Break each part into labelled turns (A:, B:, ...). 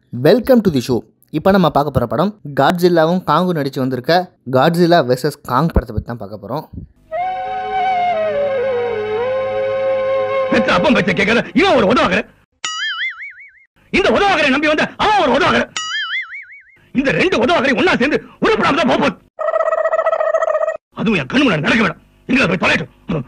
A: welcome to the show இப்போ நம்ம பார்க்க போகிற படம் காட்ஜில்லாவும் காங்கும் நடித்து வந்திருக்க காட்ஜில்லா வெர்சஸ் காங் படத்தை பற்றி தான் பார்க்க போகிறோம்
B: பெத்த அப்பம் பெத்த கேட்கல இவன் ஒரு உதவாகற இந்த உதவாகரை நம்பி வந்த அவன் ஒரு உதவாகற இந்த ரெண்டு உதவாகரை ஒன்னா சேர்ந்து உருப்படாம தான் போப்போம் அதுவும் என் கண்ணு முன்னாடி நடக்க வேண்டாம் எங்களை போய் தொலைட்டும்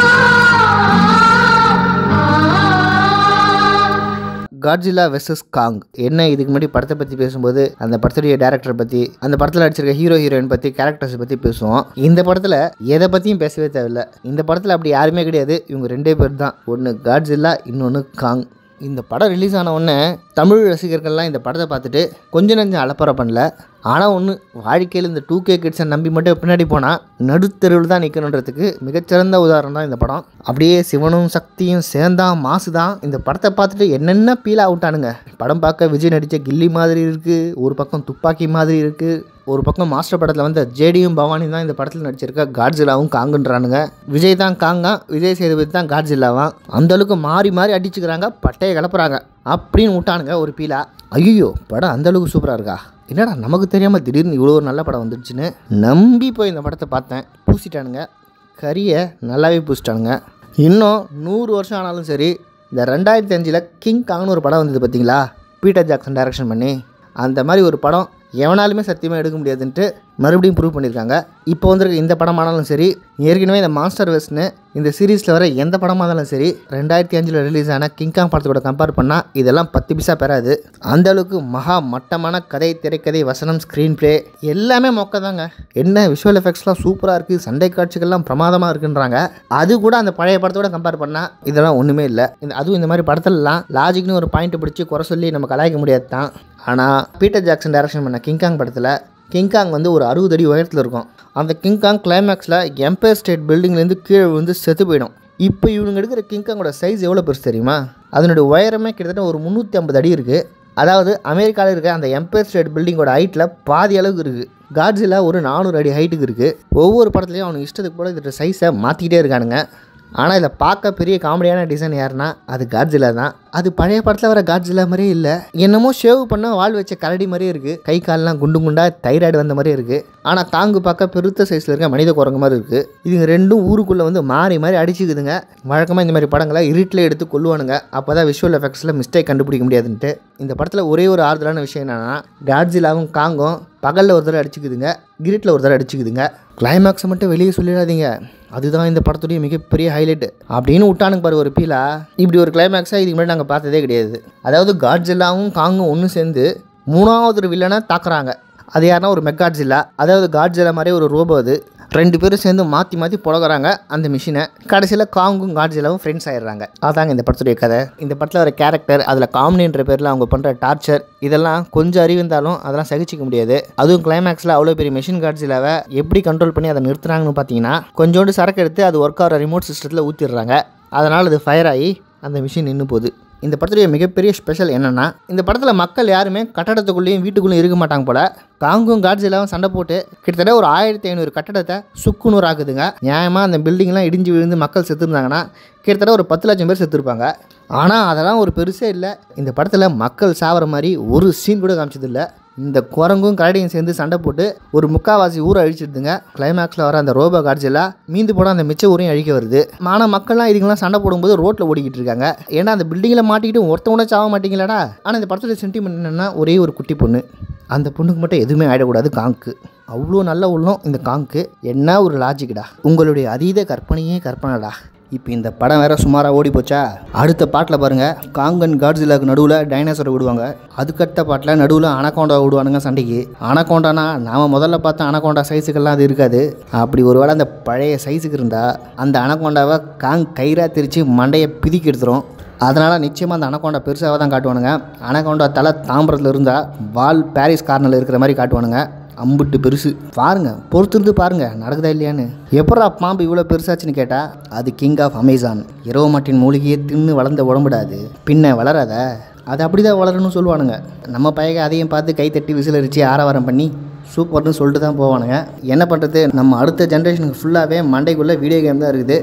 A: காட்ஜில்லா வெர்சஸ் காங் என்ன இதுக்கு முன்னாடி படத்தை பற்றி பேசும்போது அந்த படத்துடைய டேரக்டரை பற்றி அந்த படத்தில் நடிச்சிருக்க ஹீரோ ஹீரோயின் பற்றி கேரக்டர்ஸ் பற்றி பேசுவோம் இந்த படத்தில் எதை பற்றியும் பேசவே தேவையில்ல இந்த படத்தில் அப்படி யாருமே கிடையாது இவங்க ரெண்டே பேர் தான் ஒன்று காட்ஜில்லா இன்னொன்று காங் இந்த படம் ரிலீஸ் ஆன உடனே தமிழ் ரசிகர்கள்லாம் இந்த படத்தை பார்த்துட்டு கொஞ்சம் நஞ்சம் அலப்பறை பண்ணல ஆனால் ஒன்று வாழ்க்கையில் இந்த டூ கே கிட்ஸை நம்பி மட்டும் பின்னாடி போனால் நடுத்தெருவில் தான் நிற்கணுன்றதுக்கு மிகச்சிறந்த உதாரணம் தான் இந்த படம் அப்படியே சிவனும் சக்தியும் சேர்ந்தா மாசு தான் இந்த படத்தை பார்த்துட்டு என்னென்ன பீல் அவுட்டானுங்க படம் பார்க்க விஜய் நடித்த கில்லி மாதிரி இருக்குது ஒரு பக்கம் துப்பாக்கி மாதிரி இருக்குது ஒரு பக்கம் மாஸ்டர் படத்தில் வந்து ஜேடியும் பவானி தான் இந்த படத்தில் நடிச்சிருக்க காட்ஜில்லாவும் காங்குன்றானுங்க விஜய் தான் காங்கா விஜய் சேதுபதி தான் காட்ஜில்லாவான் அந்த அளவுக்கு மாறி மாறி அடிச்சுக்கிறாங்க பட்டையை கிளப்புறாங்க அப்படின்னு விட்டானுங்க ஒரு பீலா ஐயோ படம் அந்த அளவுக்கு சூப்பராக இருக்கா என்னடா நமக்கு தெரியாமல் திடீர்னு இவ்வளோ ஒரு நல்ல படம் வந்துடுச்சுன்னு நம்பி போய் இந்த படத்தை பார்த்தேன் பூசிட்டானுங்க கரியை நல்லாவே பூசிட்டானுங்க இன்னும் நூறு வருஷம் ஆனாலும் சரி இந்த ரெண்டாயிரத்தி அஞ்சில் கிங் காங்னு ஒரு படம் வந்தது பார்த்தீங்களா பீட்டர் ஜாக்சன் டைரக்ஷன் பண்ணி அந்த மாதிரி ஒரு படம் எவனாலுமே சத்தியமாக எடுக்க முடியாதுன்ட்டு மறுபடியும் ப்ரூவ் பண்ணியிருக்காங்க இப்போ வந்திருக்க இந்த படமானாலும் சரி ஏற்கனவே இந்த மாஸ்டர் வெஸ்ட்னு இந்த சீரீஸில் வர எந்த படமாக இருந்தாலும் சரி ரெண்டாயிரத்தி அஞ்சில் ரிலீஸ் ஆன கிங்காங் படத்தோட கம்பேர் பண்ணால் இதெல்லாம் பத்து பிசா பெறாது அந்த அளவுக்கு மகா மட்டமான கதை திரைக்கதை வசனம் ஸ்க்ரீன் ப்ளே எல்லாமே மொக்க தாங்க என்ன விஷுவல் எஃபெக்ட்ஸ்லாம் சூப்பராக இருக்குது சண்டை காட்சிகள்லாம் பிரமாதமாக இருக்குன்றாங்க அது கூட அந்த பழைய படத்தோட கம்பேர் பண்ணால் இதெல்லாம் ஒன்றுமே இல்லை இந்த அதுவும் இந்த மாதிரி படத்துலலாம் லாஜிக்னு ஒரு பாயிண்ட் பிடிச்சி குறை சொல்லி நம்ம கலாய்க்க முடியாது தான் ஆனால் பீட்டர் ஜாக்சன் டைரக்ஷன் பண்ண கிங்காங் படத்தில் கிங்காங் வந்து ஒரு அறுபது அடி உயரத்தில் இருக்கும் அந்த கிங்காங் கிளைமேக்ஸில் எம்பயர் ஸ்டேட் பில்டிங்லேருந்து கீழே விழுந்து செத்து போயிடும் இப்போ இவனுங்க எடுக்கிற கிங்காங்கோட சைஸ் எவ்வளோ பெருசு தெரியுமா அதனுடைய உயரமே கிட்டத்தட்ட ஒரு முந்நூற்றி ஐம்பது அடி இருக்குது அதாவது அமெரிக்காவில் இருக்க அந்த எம்பயர் ஸ்டேட் பில்டிங்கோட ஹைட்டில் பாதி அளவுக்கு இருக்குது காட்ஸில் ஒரு நானூறு அடி ஹைட்டுக்கு இருக்குது ஒவ்வொரு படத்துலையும் அவனுக்கு இஷ்டத்துக்கு போல இதோட சைஸை மாற்றிக்கிட்டே இருக்கானுங்க ஆனால் இதில் பார்க்க பெரிய காமெடியான டிசைன் யாருன்னா அது காட்ஜிலா தான் அது பழைய படத்தில் வர காட்ஜிலா மாதிரியே இல்லை என்னமோ ஷேவ் பண்ண வால் வச்ச கரடி மாதிரியே இருக்குது கை கால்லாம் குண்டு குண்டா தைராய்டு வந்த மாதிரியே இருக்குது ஆனால் தாங்கு பார்க்க பெருத்த சைஸில் இருக்க மனித குரங்கு மாதிரி இருக்குது இதுங்க ரெண்டும் ஊருக்குள்ளே வந்து மாறி மாறி அடிச்சுக்குதுங்க வழக்கமாக இந்த மாதிரி படங்களை இருட்டில் எடுத்து கொள்ளுவானுங்க அப்போ தான் விஷுவல் எஃபெக்ட்ஸில் மிஸ்டேக் கண்டுபிடிக்க முடியாதுன்ட்டு இந்த படத்தில் ஒரே ஒரு ஆறுதலான விஷயம் என்னென்னா காட்ஜிலாவும் காங்கும் பகலில் ஒரு தடவை அடிச்சுக்குதுங்க இருட்டில் ஒரு தடவை அடிச்சுக்குதுங்க கிளைமேக்ஸை மட்டும் வெளியே சொல்லிடாதீங்க அதுதான் இந்த படத்துடைய மிகப்பெரிய ஹைலைட் அப்படின்னு விட்டானுங்க பாரு ஒரு பீலா இப்படி ஒரு கிளைமேக்ஸாக இதுக்கு முன்னாடி நாங்கள் பார்த்ததே கிடையாது அதாவது காட்ஜில்லாவும் காங்கும் ஒன்று சேர்ந்து மூணாவது ஒரு வில்லனை தாக்குறாங்க அது யாருன்னா ஒரு மெக்காட்ஜில்லா அதாவது காட்ஜில்லா மாதிரி ஒரு ரோபோ அது ரெண்டு பேரும் சேர்ந்து மாற்றி மாற்றி புழகுறாங்க அந்த மிஷினை கடைசியில் காங்கும் காட்ஜிலாவும் ஃப்ரெண்ட்ஸ் ஆயிடுறாங்க அதாங்க இந்த படத்துடைய கதை இந்த படத்தில் வர கேரக்டர் அதில் காமெடின்ற பேரில் அவங்க பண்ணுற டார்ச்சர் இதெல்லாம் கொஞ்சம் அறிவு இருந்தாலும் அதெல்லாம் சகிச்சிக்க முடியாது அதுவும் கிளைமேக்ஸில் அவ்வளோ பெரிய மிஷின் காட்ஜிலாவை எப்படி கண்ட்ரோல் பண்ணி அதை நிறுத்துறாங்கன்னு பார்த்தீங்கன்னா கொஞ்சோண்டு சரக்கு எடுத்து அது ஒர்க் ஆகிற ரிமோட் சிஸ்டத்தில் ஊற்றிடுறாங்க அதனால் அது ஃபயர் ஆகி அந்த மிஷின் நின்று போகுது இந்த படத்துடைய மிகப்பெரிய ஸ்பெஷல் என்னென்னா இந்த படத்தில் மக்கள் யாருமே கட்டடத்துக்குள்ளேயும் வீட்டுக்குள்ளேயும் இருக்க மாட்டாங்க போல காங்கும் காட்ஜிலாவும் சண்டை போட்டு கிட்டத்தட்ட ஒரு ஆயிரத்தி ஐநூறு கட்டடத்தை சுக்குநூறு ஆக்குதுங்க நியாயமாக அந்த பில்டிங்லாம் இடிஞ்சு விழுந்து மக்கள் செத்துருந்தாங்கன்னா கிட்டத்தட்ட ஒரு பத்து லட்சம் பேர் செத்துருப்பாங்க ஆனால் அதெல்லாம் ஒரு பெருசே இல்லை இந்த படத்தில் மக்கள் சாவற மாதிரி ஒரு சீன் கூட காமிச்சதில்லை இந்த குரங்கும் கரடியும் சேர்ந்து சண்டை போட்டு ஒரு முக்காவாசி ஊரை அழிச்சிடுதுங்க கிளைமேக்ஸில் வர அந்த ரோபோ காட்ஜெல்லாம் மீந்து போட அந்த மிச்ச ஊரையும் அழிக்க வருது ஆனால் மக்கள்லாம் இதுக்கெல்லாம் சண்டை போடும்போது ரோட்டில் ஓடிக்கிட்டு இருக்காங்க ஏன்னா அந்த பில்டிங்கில் மாட்டிக்கிட்டு ஒருத்தவங்க சாக மாட்டீங்களாடா ஆனால் இந்த படத்தோட சென்டிமெண்ட் என்னென்னா ஒரே ஒரு குட்டி பொண்ணு அந்த பொண்ணுக்கு மட்டும் எதுவுமே ஆகிடக்கூடாது காங்க்கு அவ்வளோ நல்ல உள்ளம் இந்த காங்க்கு என்ன ஒரு லாஜிக்டா உங்களுடைய அதீத கற்பனையே கற்பனைடா இப்போ இந்த படம் வேற சுமாராக ஓடி போச்சா அடுத்த பாட்டில் பாருங்கள் காங்கன் காட்ஸிலாக்கு நடுவில் டைனோசரை விடுவாங்க அதுக்கடுத்த பாட்டில் நடுவில் அனகோண்டா விடுவானுங்க சண்டைக்கு அனகோண்டானா நாம் முதல்ல பார்த்த அனகோண்டா சைஸுக்கெல்லாம் அது இருக்காது அப்படி ஒருவேளை அந்த பழைய சைஸுக்கு இருந்தால் அந்த அனகோண்டாவை காங் கயிறா திரித்து மண்டையை பிதிக்கி எடுத்துரும் அதனால் நிச்சயமாக அந்த அனகோண்டா பெருசாக தான் காட்டுவானுங்க அனகோண்டா தலை தாம்பரத்தில் இருந்தால் வால் பாரிஸ் கார்னரில் இருக்கிற மாதிரி காட்டுவானுங்க அம்புட்டு பெருசு பாருங்க பொறுத்திருந்து பாருங்க நடக்குதா இல்லையான்னு எப்படா பாம்பு இவ்வளோ பெருசாச்சுன்னு கேட்டால் அது கிங் ஆஃப் அமேசான் இரவு மாட்டின் மூலிகையை தின்னு வளர்ந்த உடம்புடாது பின்ன வளராத அது அப்படி தான் வளரணும்னு சொல்லுவானுங்க நம்ம பையக அதையும் பார்த்து கை தட்டி விசில் அடித்து ஆரவாரம் பண்ணி சூப்பர்னு சொல்லிட்டு தான் போவானுங்க என்ன பண்ணுறது நம்ம அடுத்த ஜென்ரேஷனுக்கு ஃபுல்லாகவே மண்டைக்குள்ளே வீடியோ கேம் தான் இருக்குது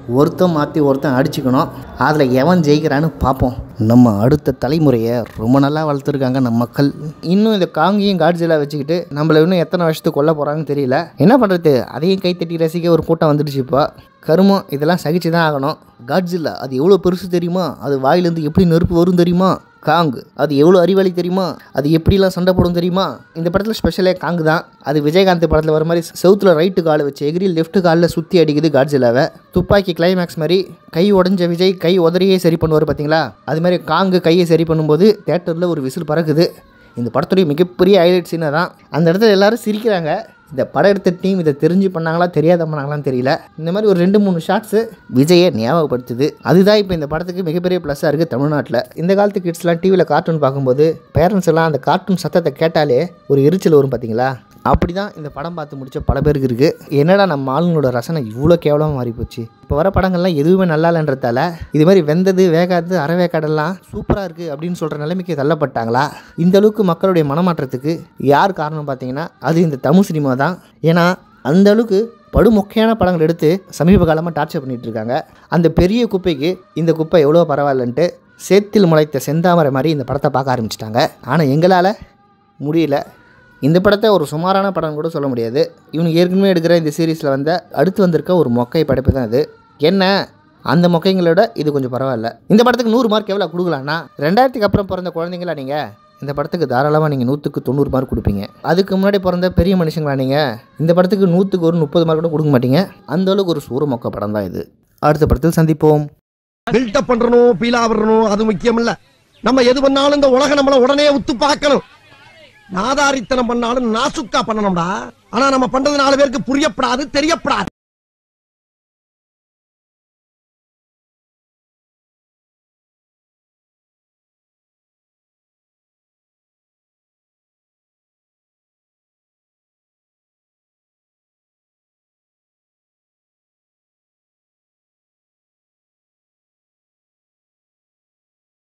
A: ஒருத்தன் மாற்றி ஒருத்தன் அடிச்சுக்கணும் அதில் எவன் ஜெயிக்கிறான்னு பார்ப்போம் நம்ம அடுத்த தலைமுறையை ரொம்ப நல்லா வளர்த்துருக்காங்க நம்ம மக்கள் இன்னும் இந்த காங்கியும் காட்ஜிலா வச்சுக்கிட்டு நம்மளை இன்னும் எத்தனை வருஷத்துக்கு கொல்ல போகிறாங்கன்னு தெரியல என்ன பண்ணுறது அதையும் கைத்தட்டி ரசிக்க ஒரு கூட்டம் வந்துடுச்சு இப்போ கருமம் இதெல்லாம் சகிச்சு தான் ஆகணும் காட்ஜில்லா அது எவ்வளோ பெருசு தெரியுமா அது வாயிலேருந்து எப்படி நெருப்பு வரும் தெரியுமா காங் அது எவ்வளோ அறிவாளி தெரியுமா அது எப்படிலாம் சண்டை போடும் தெரியுமா இந்த படத்தில் ஸ்பெஷலே காங் தான் அது விஜயகாந்த் படத்தில் வர மாதிரி செவுத்தில் ரைட்டு காலை வச்சு எகிரி லெஃப்ட் காலில் சுற்றி அடிக்குது காட்ஜிலாவை துப்பாக்கி கிளைமேக்ஸ் மாதிரி கை உடஞ்ச விஜய் கை உதறியே சரி பண்ணுவார் பார்த்தீங்களா அது மாதிரி காங்கு கையை சரி பண்ணும்போது தேட்டரில் ஒரு விசில் பறக்குது இந்த படத்துடைய மிகப்பெரிய ஹைலைட் சீனை தான் அந்த இடத்துல எல்லாரும் சிரிக்கிறாங்க இந்த படம் எடுத்த டீம் இதை தெரிஞ்சு பண்ணாங்களா தெரியாத பண்ணாங்களான்னு தெரியல இந்த மாதிரி ஒரு ரெண்டு மூணு ஷாட்ஸு விஜயை ஞாபகப்படுத்துது அதுதான் இப்போ இந்த படத்துக்கு மிகப்பெரிய ப்ளஸ்ஸாக இருக்குது தமிழ்நாட்டில் இந்த காலத்து கிட்ஸ்லாம் டிவியில் கார்ட்டூன் பார்க்கும்போது பேரண்ட்ஸ் எல்லாம் அந்த கார்ட்டூன் சத்தத்தை கேட்டாலே ஒரு எரிச்சல் வரும் பார்த்தீங்களா அப்படி தான் இந்த படம் பார்த்து முடிச்ச பல பேருக்கு இருக்குது என்னடா நம்ம ஆளுங்களோட ரசனை இவ்வளோ கேவலமாக மாறி போச்சு இப்போ வர படங்கள்லாம் எதுவுமே நல்லா இல்லைன்றதால இது மாதிரி வெந்தது வேகாது அறவேக்காடெல்லாம் சூப்பராக இருக்குது அப்படின்னு சொல்கிற நிலைமைக்கு தள்ளப்பட்டாங்களா இந்த அளவுக்கு மக்களுடைய மனமாற்றத்துக்கு யார் காரணம் பார்த்தீங்கன்னா அது இந்த தமிழ் சினிமா தான் ஏன்னா அந்த அளவுக்கு படுமொக்கையான படங்கள் எடுத்து சமீப காலமாக டார்ச்சர் பண்ணிட்டு இருக்காங்க அந்த பெரிய குப்பைக்கு இந்த குப்பை எவ்வளோ பரவாயில்லன்ட்டு சேத்தில் முளைத்த செந்தாமரை மாதிரி இந்த படத்தை பார்க்க ஆரம்பிச்சிட்டாங்க ஆனால் எங்களால் முடியல இந்த படத்தை ஒரு சுமாரான படம் கூட சொல்ல முடியாது இவனுக்கு ஏற்கனவே எடுக்கிற இந்த சீரீஸில் வந்த அடுத்து வந்திருக்க ஒரு மொக்கை படைப்பு தான் இது என்ன அந்த மொக்கைங்களோட இது கொஞ்சம் பரவாயில்ல இந்த படத்துக்கு நூறு மார்க் எவ்வளோ கொடுக்கலான்னா ரெண்டாயிரத்துக்கு அப்புறம் பிறந்த குழந்தைங்களா நீங்கள் இந்த படத்துக்கு தாராளமாக நீங்கள் நூற்றுக்கு தொண்ணூறு மார்க் கொடுப்பீங்க அதுக்கு முன்னாடி பிறந்த பெரிய மனுஷங்களா நீங்கள் இந்த படத்துக்கு நூற்றுக்கு ஒரு முப்பது மார்க் கூட கொடுக்க மாட்டீங்க அந்த அளவுக்கு ஒரு சூறு மொக்க படம் தான் இது அடுத்த படத்தில் சந்திப்போம்
C: பில்டப் பண்றணும் பீலா விடணும் அது முக்கியம் இல்ல நம்ம எது பண்ணாலும் இந்த உலகம் நம்மள உடனே உத்து பார்க்கணும் நாதாரித்தனம் பண்ணாலும் நாசுக்கா பண்ணணும்டா ஆனா நம்ம பண்றது நாலு பேருக்கு புரியப்படாது தெரியப்படாது